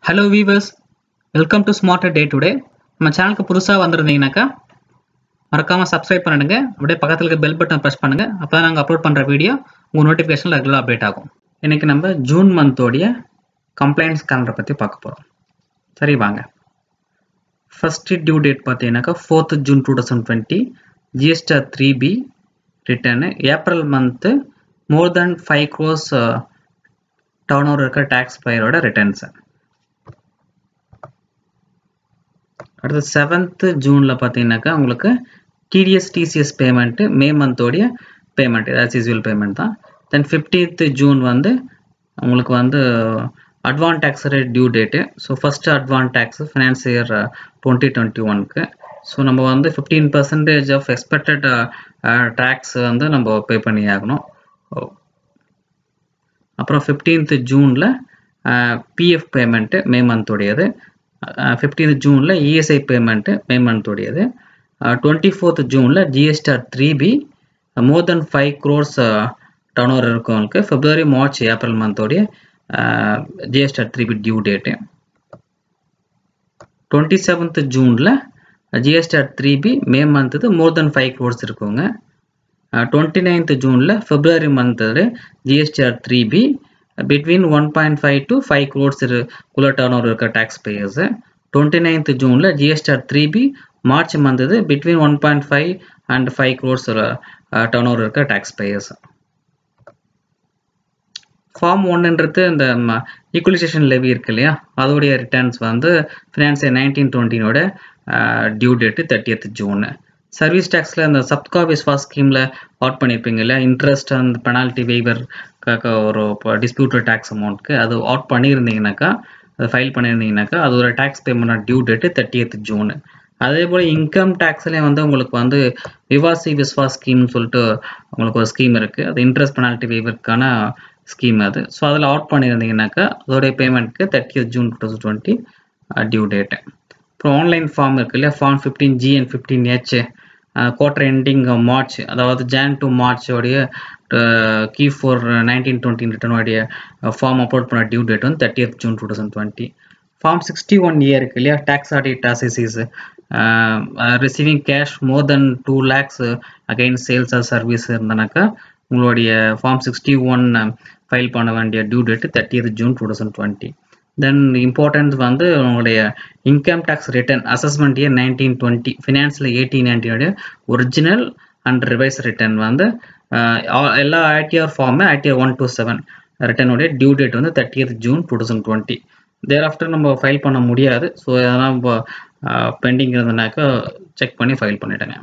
hello viewers welcome to smarter day today நம்ம சேனலுக்கு புதுசாக வந்திருந்தீங்கன்னாக்கா மறக்காமல் சப்ஸ்கிரைப் பண்ணிடுங்க அப்படியே பக்கத்தில் இருக்க பெல் பட்டன் ப்ரெஸ் பண்ணுங்கள் அப்போ தான் நாங்கள் அப்லோட் பண்ணுற வீடியோ உங்கள் நோட்டிஃபிகேஷன் ரெகுலராக அப்டேட் ஆகும் இன்றைக்கி நம்ம ஜூன் மந்தோடைய கம்ப்ளைண்ட்ஸ் கேலண்டரை பற்றி பார்க்க போகிறோம் சரி வாங்க ஃபஸ்ட்டு டியூ டேட் பார்த்தீங்கன்னாக்கா fourth June two thousand twenty GSTR three B return April month more than five crores turn over இருக்க டேக்ஸ் பையரோட ரிட்டர்ன்ஸு அடுத்து செவன்த்து ஜூனில் பார்த்தீங்கன்னாக்கா உங்களுக்கு டிடிஎஸ் டிசிஎஸ் பேமெண்ட்டு மே மந்தோடைய பேமெண்ட் ஆஸ் யூஸ்வல் பேமெண்ட் தான் தென் ஃபிஃப்டீன்த்து ஜூன் வந்து உங்களுக்கு வந்து advance tax rate due date so first advance tax finance year twenty twenty ஒனுக்கு ஸோ நம்ம வந்து fifteen percentage of expected tax வந்து நம்ம பே பண்ணி ஆகணும் அப்புறம் ஃபிஃப்டீன்த்து ஜூனில் பிஎஃப் பேமெண்ட்டு மே மந்தோடையது ஃபிஃப்டீன்த் ஜூனில் இஎஸ்ஐ பேமெண்ட்டு மே மந்தோடையது டுவெண்ட்டி ஃபோர்த் ஜூனில் GSTR three B more than five crores turn over இருக்கவங்களுக்கு ஃபிப்ரவரி மார்ச் ஏப்ரல் மந்தோடைய GSTR three B due date twenty seventh ஜூனில் GSTR three B May month more than five crores இருக்குங்க twenty ninth ஜூனில் February month GSTR three B between one point five to five crores குள்ள turn over இருக்க tax payers twenty ninth ஜூனில் GSTR three B March month between one point five and five crores turn over இருக்க tax payers form ஒன்றுன்றது இந்த equalisation levy இருக்கு இல்லையா அதோடைய returns வந்து ஃபினான்ஸ் நைன்டீன் டுவெண்ட்டினோட due date thirtieth June service டேக்ஸில் அந்த சப்கா விஸ்வாஸ் ஸ்கீமில் அவுட் பண்ணியிருப்பீங்க இல்லையா இன்ட்ரெஸ்ட் அந்த பெனால்ட்டி வெய்வர் ஒரு டிஸ்பியூட்டட் டேக்ஸ் அமௌண்ட்க்கு அது அவுட் பண்ணியிருந்தீங்கனாக்கா அது ஃபைல் பண்ணியிருந்தீங்கனாக்கா அது ஒரு tax payment due date thirtieth June அதே போல் இன்கம் டேக்ஸ்லேயும் வந்து உங்களுக்கு வந்து விவாசி விஸ்வாஸ் ஸ்கீம்னு சொல்லிட்டு உங்களுக்கு ஒரு ஸ்கீம் இருக்குது அது இன்ட்ரெஸ்ட் பெனால்ட்டி வெய்வருக்கான ஸ்கீம் அது ஸோ அதில் அவுட் பண்ணியிருந்தீங்கனாக்கா அதோடைய பேமெண்ட்க்கு thirtieth June two thousand twenty due date அப்புறம் ஆன்லைன் ஃபார்ம் இருக்கு இல்லையா form fifteen G and fifteen H quarter ending March அதாவது ஜான் டு மார்ச்சோடைய கீ ஃபோர் நைன்டீன் டுவெண்ட்டி ரிட்டர்னுடைய ஃபார்ம் அப்லோட் பண்ண டியூ டேட் வந்து thirtieth June two thousand twenty form sixty one year இருக்கு இல்லையா tax audit assessees receiving cash more than two lakhs again sales or service இருந்தனாக்கா உங்களுடைய form sixty one file பண்ண வேண்டிய due date thirtieth June two thousand twenty then importance வந்து உங்களுடைய income tax return assessment year nineteen twenty ஃபினான்ஸில் eighteen நைன்டீனுடைய original and revise return வந்து எல்லா ஐடிஆர் ஃபார்மே ஐடிஆர் ஒன் டூ செவன் ரிட்டர்னுடைய டியூ டேட் வந்து thirtieth June two thousand twenty thereafter நம்ம ஃபைல் பண்ண முடியாது ஸோ அதெல்லாம் இப்போ பெண்டிங் இருந்தனாக்கா செக் பண்ணி ஃபைல் பண்ணிவிடுங்க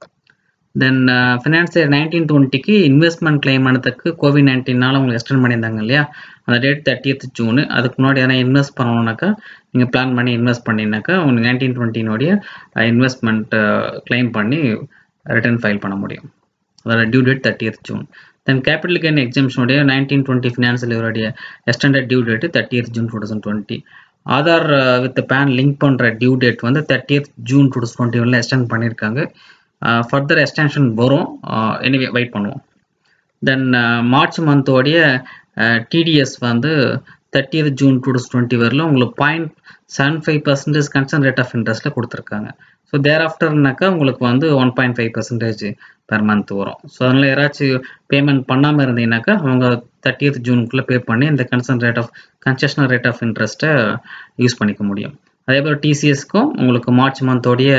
தென் ஃபினான்ஸ் இயர் நைன்டீன் டுவெண்ட்டிக்கு இன்வெஸ்ட்மெண்ட் கிளைம் பண்ணதுக்கு கோவிட் நைன்டீனால் உங்களுக்கு எக்ஸ்டெண்ட் பண்ணியிருந்தாங்க இல்லையா அந்த டேட் தேர்ட்டியத் ஜூனு அதுக்கு முன்னாடி எதனா இன்வெஸ்ட் பண்ணணுனாக்கா நீங்கள் பிளான் பண்ணி இன்வெஸ்ட் பண்ணினாக்கா உங்களுக்கு நைன்டீன் டுவெண்ட்டினுடைய இன்வெஸ்ட்மெண்ட் கிளைம் பண்ணி ரிட்டர்ன் ஃபைல் பண்ண முடியும் அதோட due date thirtieth June then capital gain எக்ஸாம்ஷனுடைய நைன்டீன் டுவெண்ட்டி ஃபினான்சியல் இயருடைய extended due date thirtieth June two thousand twenty Aadhaar with PAN link பண்ணுற டியூ டேட் வந்து thirtieth June two thousand twenty ஒன்ல extend பண்ணியிருக்காங்க further extension வரும் anyway wait பண்ணுவோம் then March மந்தோடைய TDS வந்து thirtieth June two thousand twenty வரல உங்களுக்கு point seven five percentage concern rate of இன்ட்ரெஸ்ட்டில் கொடுத்துருக்காங்க ஸோ தேர் ஆஃப்டர்னாக்கா உங்களுக்கு வந்து one point five percentage per month வரும் ஸோ அதனால் யாராச்சும் பேமெண்ட் பண்ணாமல் இருந்தீங்கன்னாக்கா அவங்க தேர்ட்டியத் ஜூனுக்குள்ளே பே பண்ணி இந்த concern rate of concessional rate of இன்ட்ரெஸ்ட்டை யூஸ் பண்ணிக்க முடியும் அதே போல் டிசிஎஸ்க்கும் உங்களுக்கு மார்ச் மந்தோடைய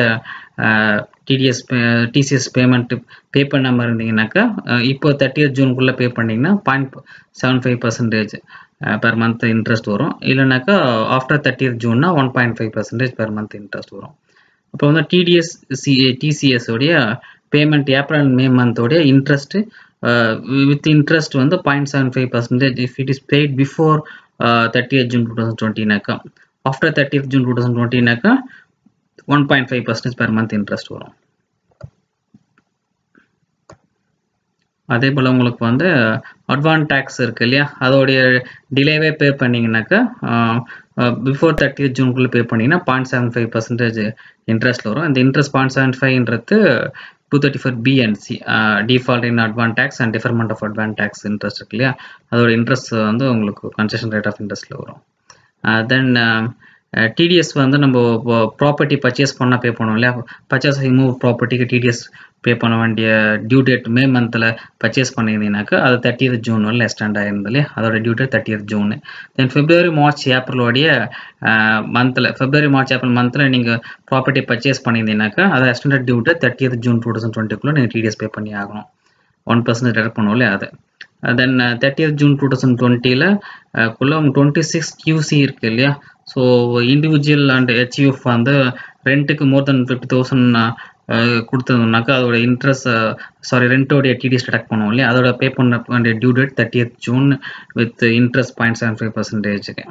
டிடிஎஸ் டிசிஎஸ் பேமெண்ட் பே பண்ணாமல் இருந்தீங்கன்னாக்கா இப்போ தேர்ட்டியத் ஜூனுக்குள்ளே பே பண்ணிங்கன்னா point seven five percentage per month interest வரும் இல்லைனாக்கா ஆஃப்டர் தேர்ட்டியத் ஜூன்னா one point five percentage per month interest வரும் அப்போ வந்து டிடிஎஸ் சி டிசிஎஸ் உடைய பேமெண்ட் ஏப்ரல் அண்ட் மே மந்தோடைய இன்ட்ரெஸ்ட் வித் இன்ட்ரெஸ்ட் வந்து point seven five percentage if it is paid before thirtieth June two thousand டுவெண்ட்டினாக்கா after thirtieth June two thousand டுவெண்ட்டினாக்கா one point five percentage per month interest வரும் அதே போல் உங்களுக்கு வந்து advance tax இருக்குது இல்லையா அதோடைய டிலேவே பே பண்ணிங்கனாக்கா பிஃபோர் தேர்ட்டி ஜூனுக்குள்ளே பே பண்ணிங்கன்னா point seven five percentage interest வரும் இந்த இன்ட்ரெஸ்ட் பாயிண்ட் செவன் ஃபைவ்ன்றது two thirty four B and C default in advance tax and deferment of advance tax interest இருக்கு இல்லையா அதோட இன்ட்ரெஸ்ட் வந்து உங்களுக்கு கன்செஷன் ரேட் ஆஃப் இன்ட்ரெஸ்ட்டில் வரும் தென் டிடிஎஸ் வந்து நம்ம ப்ராப்பர்ட்டி பர்ச்சேஸ் பண்ணால் பே பண்ணுவோம் இல்லையா பர்ச்சேஸ் மூவ் ப்ராப்பர்ட்டிக்கு டிடிஎஸ் பே பண்ண வேண்டிய டியூ டேட் மே மந்தில் பர்ச்சேஸ் பண்ணியிருந்தீங்கன்னாக்கா அது தேர்ட்டியத் ஜூன் வரல எக்ஸ்டெண்ட் ஆயிருந்தது இல்லையா அதோட due date thirtieth June then February March ஏப்ரலோடைய மந்தில் பிப்ரவரி மார்ச் ஏப்ரல் மந்தில் நீங்கள் ப்ராப்பர்ட்டி பர்ச்சேஸ் பண்ணியிருந்தீங்கன்னாக்கா அதை extended due date thirtieth June two thousand டுவெண்ட்டிக்குள்ளே நீங்கள் டிடிஎஸ் பே பண்ணி ஆகணும் ஒன் பர்சன்ட் டெடக்ட் பண்ணுவோம் இல்லையா அது then thirtieth June two thousand டுவெண்ட்டியில் குள்ள டுவெண்ட்டி சிக்ஸ் கியூசி இருக்குது இல்லையா ஸோ இண்டிவிஜுவல் அண்ட் ஹெச்யூஎஃப் வந்து ரெண்ட்டுக்கு மோர் தென் ஃபிஃப்டி தௌசண்ட் கொடுத்ததுனாக்கா அதோட இன்ட்ரெஸ்ட் சாரி ரெண்டோடைய டிடிஎஸ் டிடக்ட் பண்ணுவோம் இல்லையா அதோட பே பண்ண வேண்டிய due date thirtieth June with interest point seven five பர்சன்டேஜுக்கு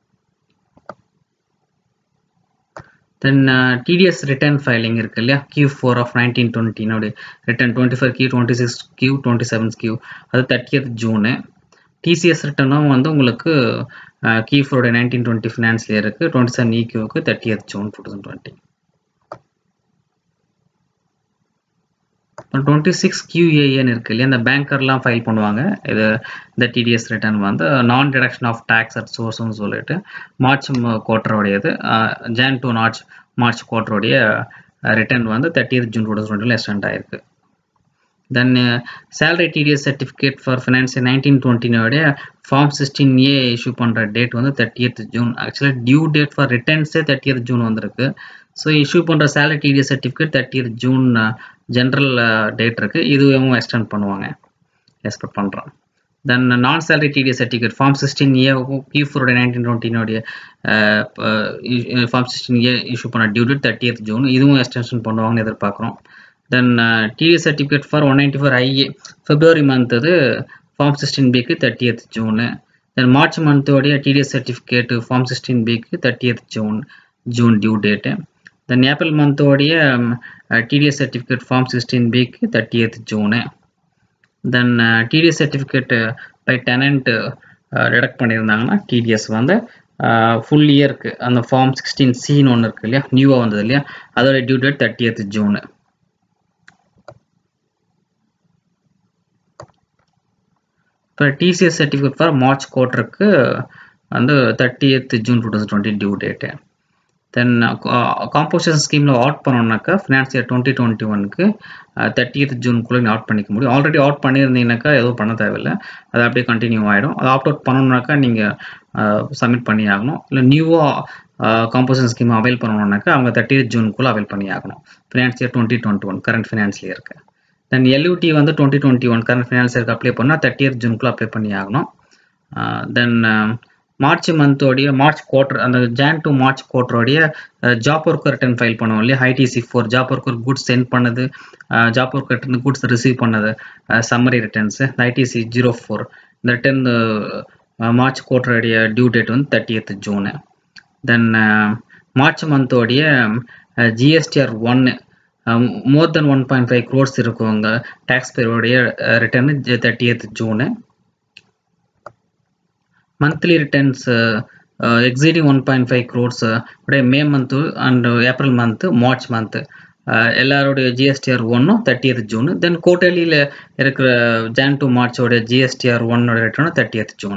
தென் டிடிஎஸ் ரிட்டர்ன் ஃபைலிங் இருக்கு இல்லையா கியூ ஃபோர் ஆஃப் நைன்டீன் டுவெண்ட்டினோட return twenty five Q twenty six Q twenty seven Q அது தேர்ட்டியத் ஜூனு டிசிஎஸ் ரிட்டர்னும் வந்து உங்களுக்கு கீ ஃபோரோட nineteen twenty finance இயருக்கு டுவெண்ட்டி செவன் இக்யூக்கு thirtieth June two thousand twenty twenty six கியூஏஎன் இருக்கு இல்லையா இந்த பேங்கர்லாம் ஃபைல் பண்ணுவாங்க இது இந்த டிடிஎஸ் ரிட்டர்ன் வந்து நான் டிடக்ஷன் ஆஃப் டேக்ஸ் அட் சோர்ஸ்னு சொல்லிட்டு மார்ச் குவார்டரோடையது ஜான் டு மார்ச் மார்ச் குவார்டரோடைய ரிட்டர்ன் வந்து தேர்ட்டியத் ஜூன் டூ தௌசண்ட் டுவெண்ட்டியில் எக்ஸ்டெண்ட் ஆயிருக்கு then salary TDS certificate for finance nineteen டுவெண்ட்டினோடைய ஃபார்ம் சிக்ஸ்டீன் ஏ இஷ்யூ பண்ணுற டேட் வந்து தேர்ட்டியத் ஜூன் ஆக்சுவலாக டியூ டேட் ஃபார் ரிட்டர்ன்ஸே தேர்ட்டியத் ஜூன் வந்திருக்கு ஸோ இஷ்யூ பண்ணுற salary TDS certificate thirtieth June general date இருக்குது இதுவும் எக்ஸ்டெண்ட் பண்ணுவாங்க எக்ஸ்பெக்ட் பண்ணுறோம் தென் நான் salary TDS certificate form sixteen A Q ஃபோரோட நைன்டீன் டுவெண்ட்டினோடைய ஃபார்ம் சிக்ஸ்டீன் ஏ இஷ்யூ பண்ண டியூ டேட் தேர்ட்டியத் ஜூன் இதுவும் எக்ஸ்டென்ஷன் பண்ணுவாங்கன்னு எதிர்பார்க்குறோம் then TDS certificate for one ninety four IA February month அது ஃபார்ம் சிக்ஸ்டீன் பிக்கு தேர்ட்டியத் ஜூனு தென் மார்ச் மந்தோடைய TDS certificate form sixteen பிக்கு thirtieth June June due date then April மந்தோடைய TDS certificate form sixteen பிக்கு thirtieth June then TDS certificate by tenant deduct பண்ணியிருந்தாங்கன்னா TDS வந்து full இயருக்கு அந்த form sixteen சின்னு ஒன்று இருக்குது இல்லையா நியூவாக வந்தது இல்லையா அதோட டியூ டேட் தேர்ட்டியத் ஜூனு இப்போ டிசிஎஸ் சர்டிஃபிகேட் ஃபார் மார்ச் குவார்ட்டருக்கு வந்து thirtieth June two thousand twenty due date then composition ஸ்கீமில் அவுட் பண்ணோம்னாக்கா ஃபினான்ஸ் இயர் டுவெண்ட்டி டுவெண்ட்டி ஒனுக்கு தேர்ட்டியத் ஜூனுக்குள்ளே நீங்கள் அவுட் பண்ணிக்க முடியும் ஆல்ரெடி அவுட் பண்ணியிருந்தீங்கன்னாக்கா எதுவும் பண்ண தேவையில்லை அது அப்படியே கண்டினியூ ஆகிடும் அது ஆப்ட் அவுட் பண்ணணுன்னாக்கா நீங்கள் சப்மிட் பண்ணி ஆகணும் இல்லை நியூவாக காம்போசிஷன் ஸ்கீம் அவைல் பண்ணணுன்னாக்கா அவங்க தேர்ட்டியத் ஜூனுக்குள்ளே அவைல் பண்ணி ஆகணும் finance year twenty twenty one current finance இயருக்கு தென் எல்யூடி வந்து twenty twenty one current finance இயருக்கு அப்ளை பண்ணால் தேர்ட்டியத் ஜூனுக்குள்ளே அப்ளை பண்ணி ஆகணும் தென் மார்ச் மந்தோடைய மார்ச் குவார்டர் அந்த ஜான் டு மார்ச் குவார்டரோடைய ஜாப் ஒர்க்கர் ரிட்டர்ன் ஃபைல் பண்ணுவோம் இல்லையா ITC four job worker goods sent பண்ணது job worker return goods receive பண்ணது summary returns ITC zero four இந்த ரிட்டர்ன் மார்ச் குவார்டருடைய டியூ டேட் வந்து தேர்ட்டியத் ஜூனு தென் மார்ச் மந்தோடைய GSTR ஒன்று more then one point five crores இருக்குங்க டேக்ஸ் பேரோடைய return thirtieth June monthly returns exceeding one point five crores உடைய May month and April month March month எல்லாருடைய GSTR ஒன்னும் thirtieth June then குவார்டர்லியில் இருக்கிற Jan to மார்ச்சோட ஜிஎஸ்டிஆர் ஒன்னோட ரிட்டர்னும் thirtieth June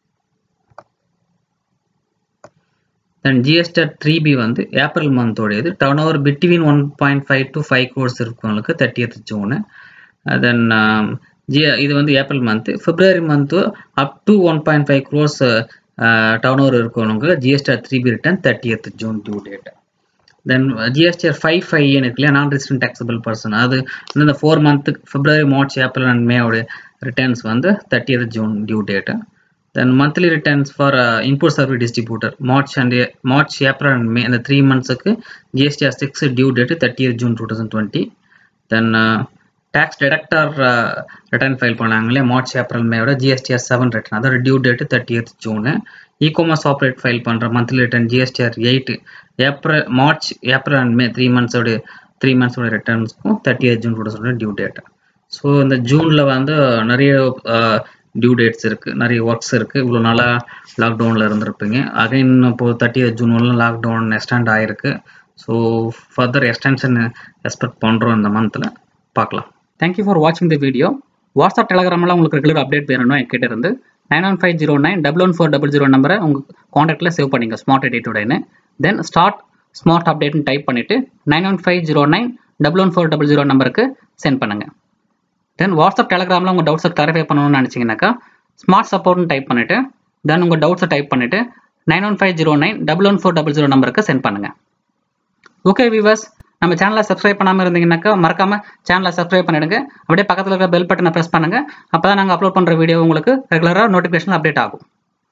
then GSTR three B வந்து ஏப்ரல் மந்தோடையது turnover between one point five to five crores இருக்கவங்களுக்கு தேர்ட்டியத் ஜூனு தென் ஜி இது வந்து April month February month up to one point five crores turn over இருக்கவங்களுக்கு GSTR three B return thirtieth June due date then GSTR five five இருக்கு இல்லையா நான் resident taxable person அது இந்த four மந்த்துக்கு February March April and மேவோட returns வந்து thirtieth June due date then monthly returns for input service distributor March and March April and May அந்த three மந்த்ஸுக்கு GSTR six due date thirtieth June two thousand twenty then tax deductor return file பண்ணாங்களே March April மேயோட GSTR seven return அதோட due date thirtieth June e commerce operator file பண்ணுற monthly return GSTR eight April March April and May three மந்த்ஸோட three மந்த்ஸோட ரிட்டர்ன்ஸ்க்கும் thirtieth June two thousand due date so இந்த ஜூனில் வந்து நிறைய டியூ டேட்ஸ் இருக்குது நிறைய ஒர்க்ஸ் இருக்குது இவ்வளோ நாளாக லாக்டவுனில் இருந்திருப்பீங்க அகைன் இப்போது தேர்ட்டியத் ஜூன் வரலாம் லாக்டவுன் எக்ஸ்டெண்ட் ஆகிருக்கு ஸோ ஃபர்தர் எக்ஸ்டென்ஷன் எக்ஸ்பெக்ட் பண்ணுறோம் இந்த மந்தில் பார்க்கலாம் தேங்க்யூ ஃபார் வாட்சிங் த வீடியோ வாட்ஸ்அப் டெலகிராமில் உங்களுக்கு ரெகுலர் அப்டேட் வேணும்னா என்கிட்ட இருந்து nine one five zero nine double one four double zero நம்பரை உங்கள் காண்டாக்டில் சேவ் பண்ணிங்க ஸ்மார்ட் எடிட்டோடனு தென் ஸ்டார்ட் ஸ்மார்ட் அப்டேட்னு டைப் பண்ணிவிட்டு nine one five zero nine double one four double zero நம்பருக்கு சென்ட் பண்ணுங்கள் தென் வாட்ஸ்அப் டெலகிராமில் உங்கள் டவுட்ஸை கிளாரிஃபை பண்ணணும்னு நினச்சிங்கனாக்கா ஸ்மார்ட் சப்போர்ட்னு டைப் பண்ணிவிட்டு தென் உங்கள் டவுட்ஸை டைப் பண்ணிவிட்டு nine one five zero nine double one four double zero நம்பருக்கு சென்ட் பண்ணுங்கள் ஓகே வியூவர்ஸ் நம்ம சேனலை சப்ஸ்கிரைப் பண்ணாமல் இருந்தீங்கன்னாக்கா மறக்காமல் சேனலை சப்ஸ்கிரைப் பண்ணிடுங்க அப்படியே பக்கத்தில் இருக்கிற பெல் பட்டனை ப்ரெஸ் பண்ணுங்கள் அப்போ தான் நாங்கள் அப்லோட் பண்ணுற வீடியோ உங்களுக்கு ரெகுலராக நோட்டிஃபிகேஷன் அப்டேட் ஆகும்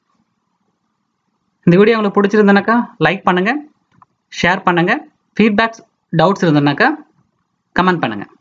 இந்த வீடியோ உங்களுக்கு பிடிச்சிருந்தனாக்கா லைக் பண்ணுங்கள் ஷேர் பண்ணுங்கள் ஃபீட்பேக்ஸ் டவுட்ஸ் இருந்ததுனாக்கா கமெண்ட் பண்ணுங்கள்